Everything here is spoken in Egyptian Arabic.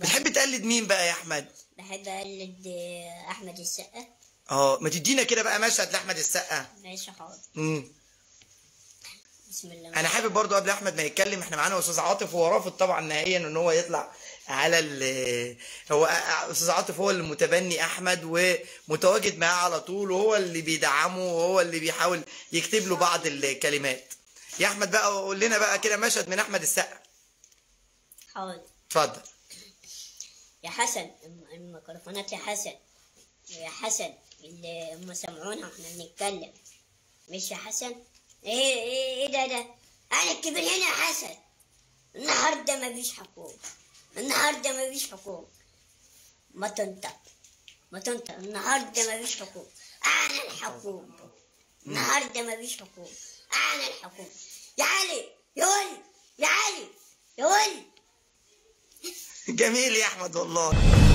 بتحب تقلد مين بقى يا احمد بحب اقلد آه، احمد السقا اه ما تدينا كده بقى مشهد لاحمد السقا ماشي حاضر امم بسم الله انا حابب برضو قبل احمد ما يتكلم احنا معانا استاذ عاطف وهو رافض طبعا نهائيا ان هو يطلع على ال هو استاذ عاطف هو اللي متبني احمد ومتواجد معاه على طول وهو اللي بيدعمه وهو اللي بيحاول يكتب له بعض الكلمات يا احمد بقى قول لنا بقى كده مشهد من احمد السقا حاضر اتفضل يا حسن الم- الميكروفونات يا حسن يا حسن اللي هم سمعونا واحنا بنتكلم مش يا حسن ايه ايه ايه ده ده انا الكبير هنا يا حسن النهارده مفيش حكومة النهارده مفيش حكومة ما تنطق ما تنطق النهارده مفيش حكومة انا الحكومة النهارده مفيش حكومة انا الحكومة يا علي يا ولي يا علي يا ولي جميل يا احمد والله